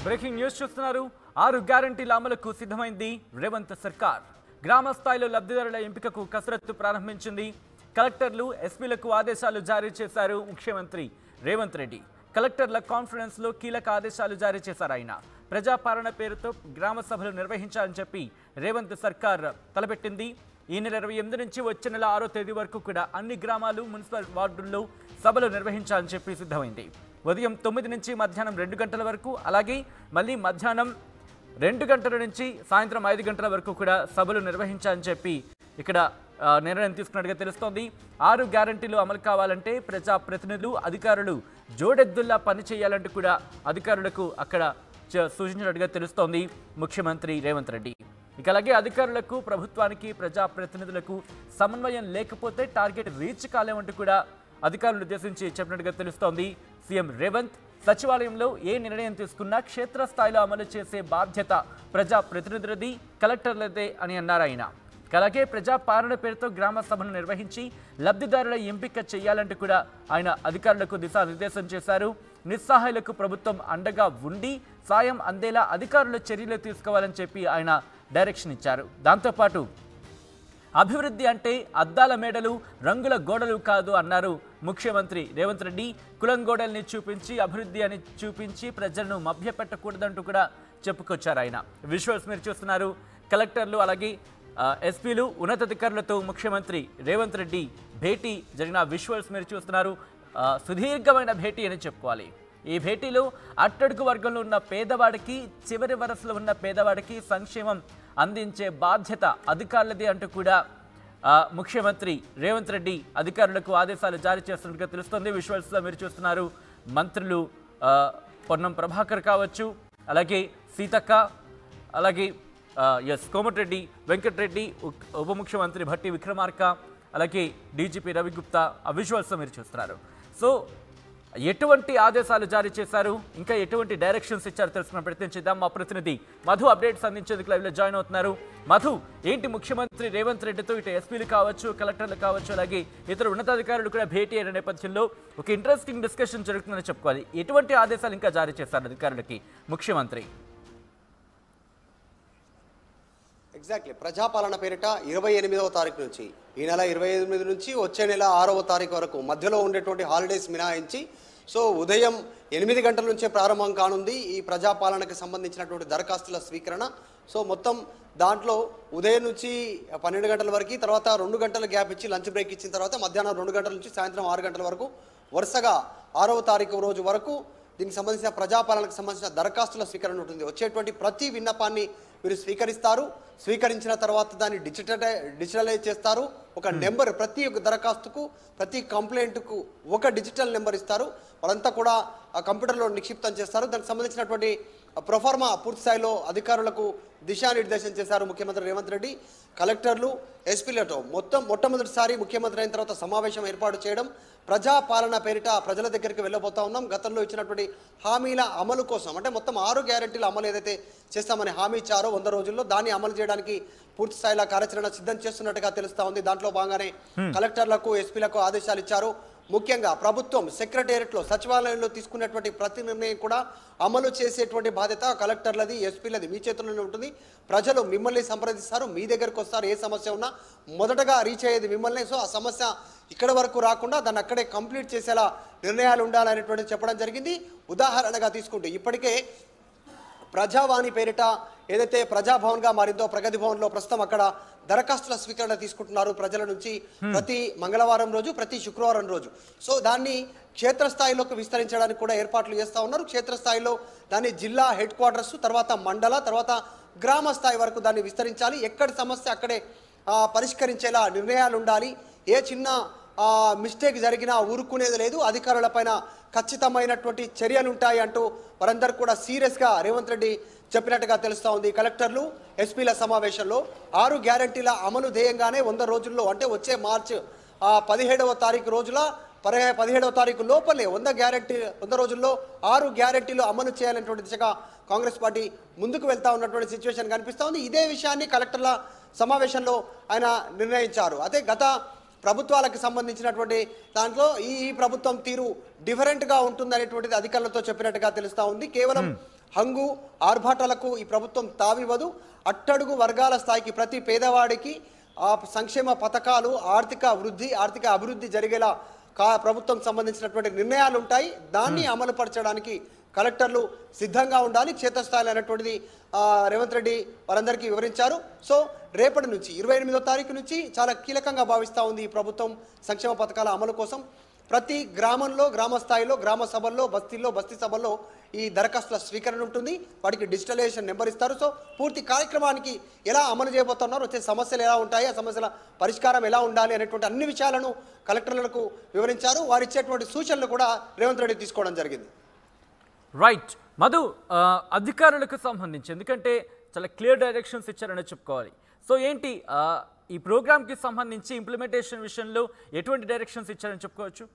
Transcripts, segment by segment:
breaking news చూస్తున్నారు ఆరు గ్యారంటీల అమలుకు సిద్ధమైంది రేవంత్ సర్కార్ గ్రామ స్థాయిలో లబ్ధిదారుల ఎంపికకు కసరత్తు ప్రారంభించింది కలెక్టర్లు ఎస్పీలకు ఆదేశాలు జారీ చేశారు ముఖ్యమంత్రి రేవంత్ రెడ్డి కలెక్టర్ల కాన్ఫరెన్స్ లో కీలక ఆదేశాలు జారీ చేశారు ఆయన ప్రజాపాలన పేరుతో గ్రామ సభలు నిర్వహించాలని చెప్పి రేవంత్ సర్కార్ తలపెట్టింది ఈ నెల ఇరవై ఎనిమిది నుంచి వచ్చే నెల ఆరో తేదీ వరకు కూడా అన్ని గ్రామాలు మున్సిపల్ వార్డుల్లో సభలు నిర్వహించాలని చెప్పి సిద్ధమైంది ఉదయం తొమ్మిది నుంచి మధ్యాహ్నం రెండు గంటల వరకు అలాగే మళ్ళీ మధ్యాహ్నం రెండు గంటల నుంచి సాయంత్రం ఐదు గంటల వరకు కూడా సభలు నిర్వహించాలని చెప్పి ఇక్కడ ఆ, నిర్ణయం తీసుకున్నట్టుగా తెలుస్తోంది ఆరు గ్యారంటీలు అమలు కావాలంటే ప్రజా ప్రతినిధులు అధికారులు జోడెద్దుల్లా పనిచేయాలంటూ కూడా అధికారులకు అక్కడ చ- సూచించినట్టుగా తెలుస్తోంది ముఖ్యమంత్రి రేవంత్ రెడ్డి ఇక అలాగే అధికారులకు ప్రభుత్వానికి ప్రజా ప్రతినిధులకు సమన్వయం లేకపోతే టార్గెట్ రీచ్ కాలేమంటూ కూడా అధికారులు ఉద్దేశించి చెప్పినట్టుగా తెలుస్తోంది సీఎం రేవంత్ సచివాలయంలో ఏ నిర్ణయం తీసుకున్నా క్షేత్రస్థాయిలో అమలు చేసే బాధ్యత ప్రజా ప్రతినిధులది కలెక్టర్లదే అని అన్నారు ఆయన అలాగే ప్రజా పాలన పేరుతో గ్రామ సభను నిర్వహించి లబ్ధిదారుల ఎంపిక చేయాలంటూ కూడా ఆయన అధికారులకు దిశానిర్దేశం చేశారు నిస్సహాయులకు ప్రభుత్వం అండగా ఉండి సాయం అందేలా అధికారులు చర్యలు తీసుకోవాలని చెప్పి ఆయన డైరెక్షన్ ఇచ్చారు దాంతోపాటు అభివృద్ధి అంటే అద్దాల మేడలు రంగుల గోడలు కాదు అన్నారు ముఖ్యమంత్రి రేవంత్ రెడ్డి కులం గోడల్ని చూపించి అభివృద్ధి అని చూపించి ప్రజలను మభ్యపెట్టకూడదంటూ కూడా చెప్పుకొచ్చారు ఆయన విజువల్స్ మీరు చూస్తున్నారు కలెక్టర్లు అలాగే ఆ, ఎస్పీలు ఉన్నతాధికారులతో ముఖ్యమంత్రి రేవంత్ రెడ్డి భేటీ జరిగిన విజువల్స్ మీరు చూస్తున్నారు ఆ, సుదీర్ఘమైన భేటీ అని చెప్పుకోవాలి ఈ భేటీలో అట్టడుగు వర్గంలో ఉన్న పేదవాడికి చివరి వరసలో ఉన్న పేదవాడికి సంక్షేమం అందించే బాధ్యత అధికారులది అంటూ కూడా ఆ, ముఖ్యమంత్రి రేవంత్ రెడ్డి అధికారులకు ఆదేశాలు జారీ చేస్తున్నట్టుగా తెలుస్తోంది విజువల్స్లో మీరు చూస్తున్నారు మంత్రులు ఆ, పొన్నం ప్రభాకర్ కావచ్చు అలాగే సీతక్క అలాగే ఎస్ కోమటిరెడ్డి వెంకటరెడ్డి ఉక్- ఉప ముఖ్యమంత్రి భట్టి విక్రమార్క అలాగే డీజీపీ రవిగుప్తా ఆ విజువల్స్ మీరు చూస్తున్నారు సో ఎటువంటి ఆదేశాలు జారీ చేశారు ఇంకా ఎటువంటి డైరెక్షన్స్ ఇచ్చారో తెలుసుకున్న ప్రయత్నం చేద్దాం మా ప్రతినిధి మధు అప్డేట్స్ అందించేందుకు లైవ్లో జాయిన్ అవుతున్నారు మధు ఏంటి ముఖ్యమంత్రి రేవంత్ రెడ్డితో ఇటు ఎస్పీలు కావచ్చు కలెక్టర్లు కావచ్చు అలాగే ఇతర ఉన్నతాధికారులు కూడా భేటీ అయిన నేపథ్యంలో ఒక ఇంట్రెస్టింగ్ డిస్కషన్ జరుగుతుందని చెప్పుకోవాలి ఎటువంటి ఆదేశాలు ఇంకా జారీ చేశారు అధికారులకి ముఖ్యమంత్రి ఎగ్జాక్ట్లీ ప్రజాపాలన పేరిట ఇరవై ఎనిమిదవ తారీఖు నుంచి ఈ నెల ఇరవై ఎనిమిది నుంచి వచ్చే నెల ఆరవ తారీఖు వరకు మధ్యలో ఉండేటువంటి హాలిడేస్ మినహాయించి సో ఉదయం ఎనిమిది గంటల నుంచే ప్రారంభం కానుంది ఈ ప్రజాపాలనకు సంబంధించినటువంటి దరఖాస్తుల స్వీకరణ సో మొత్తం దాంట్లో ఉదయం నుంచి పన్నెండు గంటల వరకు తర్వాత రెండు గంటల గ్యాప్ ఇచ్చి లంచ్ బ్రేక్ ఇచ్చిన తర్వాత మధ్యాహ్నం రెండు గంటల నుంచి సాయంత్రం ఆరు గంటల వరకు వరుసగా ఆరవ తారీఖు రోజు వరకు దీనికి సంబంధించిన ప్రజాపాలనకు సంబంధించిన దరఖాస్తుల స్వీకరణ ఉంటుంది వచ్చేటువంటి ప్రతి విన్నపాన్ని మీరు స్వీకరిస్తారు స్వీకరించిన తర్వాత దాన్ని డిజిటలై డిజిటలైజ్ చేస్తారు ఒక నెంబర్ ప్రతి ఒక్క దరఖాస్తుకు ప్రతి కంప్లైంట్కు ఒక డిజిటల్ నెంబర్ ఇస్తారు వాళ్ళంతా కూడా ఆ కంప్యూటర్లో నిక్షిప్తం చేస్తారు దానికి సంబంధించినటువంటి ప్రొఫార్మా పూర్తి స్థాయిలో అధికారులకు దిశానిర్దేశం చేశారు ముఖ్యమంత్రి రేవంత్ రెడ్డి కలెక్టర్లు ఎస్పీలతో మొత్తం మొట్టమొదటిసారి ముఖ్యమంత్రి అయిన తర్వాత సమావేశం ఏర్పాటు చేయడం ప్రజా పాలన పేరిట ప్రజల దగ్గరికి వెళ్ళబోతా ఉన్నాం గతంలో ఇచ్చినటువంటి హామీల అమలు కోసం అంటే మొత్తం ఆరు గ్యారెంటీల అమలు ఏదైతే చేస్తామని హామీ ఇచ్చారో వంద రోజుల్లో దాన్ని అమలు చేయడానికి పూర్తి స్థాయిలో కార్యాచరణ సిద్ధం చేస్తున్నట్టుగా తెలుస్తా ఉంది దాంట్లో భాగంగానే కలెక్టర్లకు ఎస్పీలకు ఆదేశాలు ఇచ్చారు ముఖ్యంగా ప్రభుత్వం సెక్రటేరియట్లో సచివాలయంలో తీసుకున్నటువంటి ప్రతి నిర్ణయం కూడా అమలు చేసేటువంటి బాధ్యత కలెక్టర్లది ఎస్పీలది మీ చేతుల్లోనే ఉంటుంది ప్రజలు మిమ్మల్ని సంప్రదిస్తారు మీ దగ్గరకు వస్తారు ఏ సమస్య ఉన్నా మొదటగా రీచ్ అయ్యేది మిమ్మల్ని సో ఆ సమస్య ఇక్కడ వరకు రాకుండా దాన్ని అక్కడే కంప్లీట్ చేసేలా నిర్ణయాలు ఉండాలనేటువంటి చెప్పడం జరిగింది ఉదాహరణగా తీసుకుంటే ఇప్పటికే ప్రజావాణి పేరిట ఏదైతే ప్రజాభవన్గా మారిందో ప్రగతి భవన్లో ప్రస్తుతం అక్కడ దరఖాస్తుల స్వీకరణ తీసుకుంటున్నారు ప్రజల నుంచి ప్రతి మంగళవారం రోజు ప్రతి శుక్రవారం రోజు సో దాన్ని క్షేత్రస్థాయిలోకి విస్తరించడానికి కూడా ఏర్పాట్లు చేస్తూ ఉన్నారు క్షేత్రస్థాయిలో దాన్ని జిల్లా హెడ్ క్వార్టర్స్ తర్వాత మండల తర్వాత గ్రామ స్థాయి వరకు దాన్ని విస్తరించాలి ఎక్కడి సమస్య అక్కడే ఆ, పరిష్కరించేలా నిర్ణయాలు ఉండాలి ఏ చిన్న ఆ, మిస్టేక్ జరిగినా ఊరుకునేది లేదు అధికారులపైన ఖచ్చితమైనటువంటి చర్యలు ఉంటాయి అంటూ వారందరూ కూడా సీరియస్గా రేవంత్ రెడ్డి చెప్పినట్టుగా తెలుస్తూ ఉంది కలెక్టర్లు ఎస్పీల సమావేశంలో ఆరు గ్యారంటీల అమలు ధ్యేయంగానే వంద రోజుల్లో అంటే వచ్చే మార్చ్ ఆ, పదిహేడవ తారీఖు రోజుల పరే పదిహేడవ తారీఖు లోపలే వంద గ్యారెంటీ వంద రోజుల్లో ఆరు గ్యారెంటీలు అమలు చేయాలనేటువంటి దిశగా కాంగ్రెస్ పార్టీ ముందుకు వెళ్తా ఉన్నటువంటి సిచ్యువేషన్ కనిపిస్తూ ఉంది ఇదే విషయాన్ని కలెక్టర్ల సమావేశంలో ఆయన నిర్ణయించారు అదే గత ప్రభుత్వాలకు సంబంధించినటువంటి దాంట్లో ఈ ఈ ప్రభుత్వం తీరు డిఫరెంట్గా ఉంటుందనేటువంటిది అధికారులతో చెప్పినట్టుగా తెలుస్తూ ఉంది కేవలం హంగు ఆర్భాటాలకు ఈ ప్రభుత్వం తావివ్వదు అట్టడుగు వర్గాల స్థాయికి ప్రతి పేదవాడికి ఆ సంక్షేమ పథకాలు ఆర్థిక వృద్ధి ఆర్థిక అభివృద్ధి జరిగేలా కా ప్రభుత్వం సంబంధించినటువంటి నిర్ణయాలు ఉంటాయి దాన్ని అమలుపరచడానికి కలెక్టర్లు సిద్ధంగా ఉండాలి క్షేత్రస్థాయిలో అనేటువంటిది ఆ, రేవంత్ రెడ్డి వారందరికీ వివరించారు సో రేపటి నుంచి ఇరవై ఎనిమిదో తారీఖు నుంచి చాలా కీలకంగా భావిస్తూ ఉంది ఈ ప్రభుత్వం సంక్షేమ పథకాల అమలు కోసం ప్రతి గ్రామంలో గ్రామ స్థాయిలో గ్రామ సభల్లో బస్తీల్లో బస్తీ సభల్లో ఈ దరఖాస్తుల స్వీకరణ ఉంటుంది వాటికి డిజిటలైజేషన్ నెంబర్ ఇస్తారు సో పూర్తి కార్యక్రమానికి ఎలా అమలు చేయబోతున్నారు వచ్చే సమస్యలు ఎలా ఉంటాయి ఆ సమస్యల పరిష్కారం ఎలా ఉండాలి అనేటువంటి అన్ని విషయాలను కలెక్టర్లకు వివరించారు వారు ఇచ్చేటువంటి సూచనలు కూడా రేవంత్ రెడ్డి తీసుకోవడం జరిగింది రైట్ మధు ఆ, అధికారులకు సంబంధించి ఎందుకంటే చాలా క్లియర్ డైరెక్షన్స్ ఇచ్చారని చెప్పుకోవాలి సో ఏంటి ఆ, ఈ ప్రోగ్రామ్కి సంబంధించి ఇంప్లిమెంటేషన్ విషయంలో ఎటువంటి డైరెక్షన్స్ ఇచ్చారని చెప్పుకోవచ్చు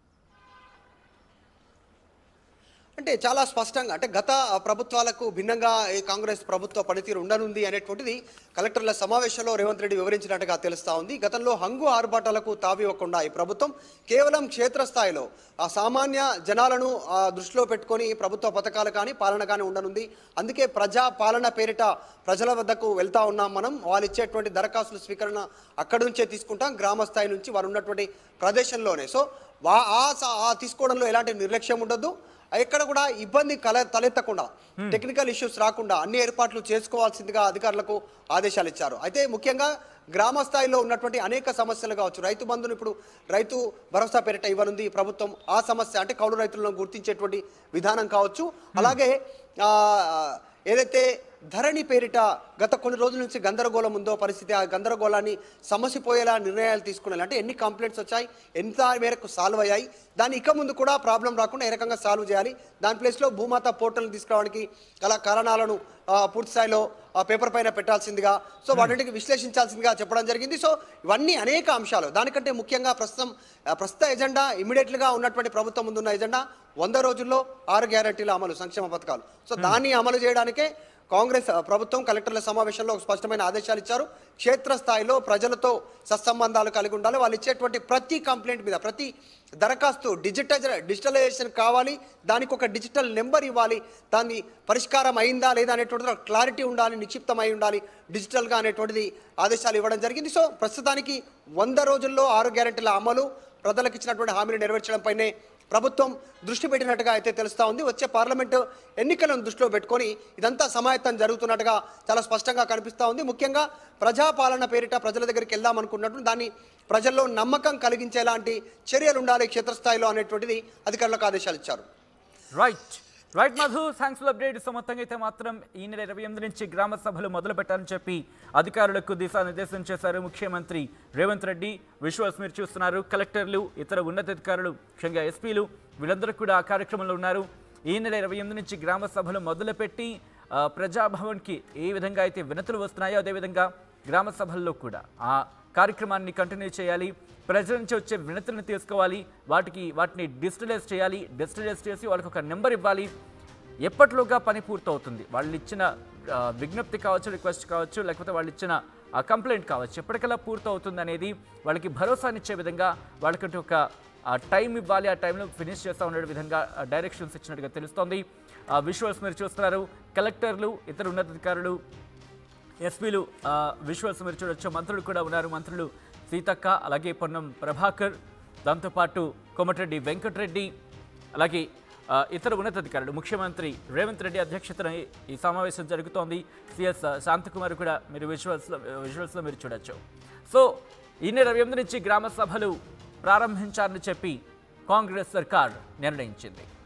అంటే చాలా స్పష్టంగా అంటే గత ప్రభుత్వాలకు భిన్నంగా ఈ కాంగ్రెస్ ప్రభుత్వ పనితీరు ఉండనుంది అనేటువంటిది కలెక్టర్ల సమావేశంలో రేవంత్ రెడ్డి వివరించినట్టుగా తెలుస్తా ఉంది గతంలో హంగు ఆర్భాటాలకు తావివ్వకుండా ఈ ప్రభుత్వం కేవలం క్షేత్రస్థాయిలో ఆ సామాన్య జనాలను ఆ, దృష్టిలో పెట్టుకొని ప్రభుత్వ పథకాలు కానీ పాలన కానీ ఉండనుంది అందుకే ప్రజా పాలన పేరిట ప్రజల వద్దకు వెళ్తా ఉన్నాం మనం వాళ్ళు ఇచ్చేటువంటి దరఖాస్తుల స్వీకరణ అక్కడి నుంచే తీసుకుంటాం గ్రామ స్థాయి నుంచి వారు ఉన్నటువంటి ప్రదేశంలోనే సో వా ఆ స- ఆ తీసుకోవడంలో ఎలాంటి నిర్లక్ష్యం ఉండొద్దు ఎక్కడ కూడా ఇబ్బంది కల తలెత్తకుండా టెక్నికల్ ఇష్యూస్ రాకుండా అన్ని ఏర్పాట్లు చేసుకోవాల్సిందిగా అధికారులకు ఆదేశాలు ఇచ్చారు అయితే ముఖ్యంగా గ్రామ స్థాయిలో ఉన్నటువంటి అనేక సమస్యలు కావచ్చు రైతు బంధును ఇప్పుడు రైతు భరోసా పేరిట ఇవ్వనుంది ఈ ప్రభుత్వం ఆ సమస్య అంటే కౌలు రైతులను గుర్తించేటువంటి విధానం కావచ్చు అలాగే ఆ, ఏదైతే ధరణి పేరిట గత కొన్ని రోజుల నుంచి గందరగోళం ఉందో పరిస్థితి ఆ గందరగోళాన్ని సమసిపోయేలా నిర్ణయాలు తీసుకున్నాయి అంటే ఎన్ని కంప్లైంట్స్ వచ్చాయి ఎంత మేరకు సాల్వ్ అయ్యాయి దాన్ని ఇక ముందు కూడా ప్రాబ్లం రాకుండా ఏ రకంగా సాల్వ్ చేయాలి దాని ప్లేస్లో భూమాత పోర్టల్ని తీసుకురావడానికి గల కారణాలను ఆ, పూర్తి స్థాయిలో ఆ పేపర్ పైన పెట్టాల్సిందిగా సో వాటికి విశ్లేషించాల్సిందిగా చెప్పడం జరిగింది సో ఇవన్నీ అనేక అంశాలు దానికంటే ముఖ్యంగా ప్రస్తుతం ఆ, ప్రస్తుత ఎజెండా ఇమీడియట్గా ఉన్నటువంటి ప్రభుత్వం ముందున్న ఎజెండా వంద రోజుల్లో ఆరు గ్యారంటీల అమలు సంక్షేమ పథకాలు సో దాన్ని అమలు చేయడానికే కాంగ్రెస్ ఆ, ప్రభుత్వం కలెక్టర్ల సమావేశంలో ఒక స్పష్టమైన ఆదేశాలు ఇచ్చారు క్షేత్రస్థాయిలో ప్రజలతో సత్సంబంధాలు కలిగి ఉండాలి వాళ్ళు ఇచ్చేటువంటి ప్రతి కంప్లైంట్ మీద ప్రతి దరఖాస్తు డిజిటైజ్ డిజిటలైజేషన్ కావాలి దానికి ఒక డిజిటల్ నెంబర్ ఇవ్వాలి దాన్ని పరిష్కారం అయిందా లేదా అనేటువంటిది ఒక క్లారిటీ ఉండాలి నిక్షిప్తమై ఉండాలి డిజిటల్గా అనేటువంటిది ఆదేశాలు ఇవ్వడం జరిగింది సో ప్రస్తుతానికి వంద రోజుల్లో ఆరు గ్యారెంటీల అమలు ప్రజలకు ఇచ్చినటువంటి హామీలు నెరవేర్చడంపైనే ప్రభుత్వం దృష్టి పెట్టినట్టుగా అయితే తెలుస్తా ఉంది వచ్చే పార్లమెంటు ఎన్నికలను దృష్టిలో పెట్టుకొని ఇదంతా సమాయత్తం జరుగుతున్నట్టుగా చాలా స్పష్టంగా కనిపిస్తూ ఉంది ముఖ్యంగా ప్రజాపాలన పేరిట ప్రజల దగ్గరికి వెళ్దాం అనుకున్నట్టు దాన్ని ప్రజల్లో నమ్మకం కలిగించేలాంటి చర్యలు ఉండాలి క్షేత్రస్థాయిలో అనేటువంటిది అధికారులకు ఆదేశాలు ఇచ్చారు right right Madhu thanks for update so మొత్తంగా అయితే మాత్రం ఈ నెల ఇరవై ఎనిమిది నుంచి గ్రామ సభలు మొదలు పెట్టాలని చెప్పి అధికారులకు దిశానిర్దేశం చేశారు ముఖ్యమంత్రి రేవంత్ రెడ్డి విశ్వాస్ మీరు చూస్తున్నారు కలెక్టర్లు ఇతర ఉన్నతాధికారులు ముఖ్యంగా ఎస్పీలు వీళ్ళందరూ కూడా ఆ కార్యక్రమంలో ఉన్నారు ఈ నెల ఇరవై ఎనిమిది నుంచి గ్రామ సభలు మొదలుపెట్టి ఆ, ప్రజాభవన్కి ఏ విధంగా అయితే వినతులు వస్తున్నాయో అదేవిధంగా గ్రామ సభల్లో కూడా ఆ కార్యక్రమాన్ని కంటిన్యూ చేయాలి ప్రజల నుంచి వచ్చే వినతులను తీసుకోవాలి వాటికి వాటిని డిజిటలైజ్ చేయాలి డిజిటలైజ్ చేసి వాళ్ళకి ఒక నెంబర్ ఇవ్వాలి ఎప్పటిలోగా పని పూర్తవుతుంది వాళ్ళు ఇచ్చిన ఆ, విజ్ఞప్తి కావచ్చు రిక్వెస్ట్ కావచ్చు లేకపోతే వాళ్ళు ఇచ్చిన ఆ కంప్లైంట్ కావచ్చు ఎప్పటికల్లా పూర్తవుతుంది అనేది వాళ్ళకి భరోసానిచ్చే విధంగా వాళ్ళకంటే ఒక ఆ టైం ఇవ్వాలి ఆ టైంలో ఫినిష్ చేస్తూ ఉండే విధంగా డైరెక్షన్స్ ఇచ్చినట్టుగా తెలుస్తోంది ఆ విజువల్స్ మీరు చూస్తున్నారు కలెక్టర్లు ఇతర ఉన్నతాధికారులు ఎస్పీలు విజువల్స్ మీరు చూడొచ్చు మంత్రులు కూడా ఉన్నారు మంత్రులు సీతక్క అలాగే పొన్నం ప్రభాకర్ దాంతోపాటు కోమటిరెడ్డి వెంకటరెడ్డి అలాగే ఆ, ఇతర ఉన్నతాధికారులు ముఖ్యమంత్రి రేవంత్ రెడ్డి అధ్యక్షతన ఈ- ఈ సమావేశం జరుగుతోంది సిఎస్ శాంతకుమార్ కూడా మీరు విజువల్స్లో విజువల్స్లో మీరు చూడొచ్చు సో ఈ నెల ఇరవై ఎనిమిది నుంచి గ్రామ సభలు ప్రారంభించాలని చెప్పి కాంగ్రెస్ సర్కార్ నిర్ణయించింది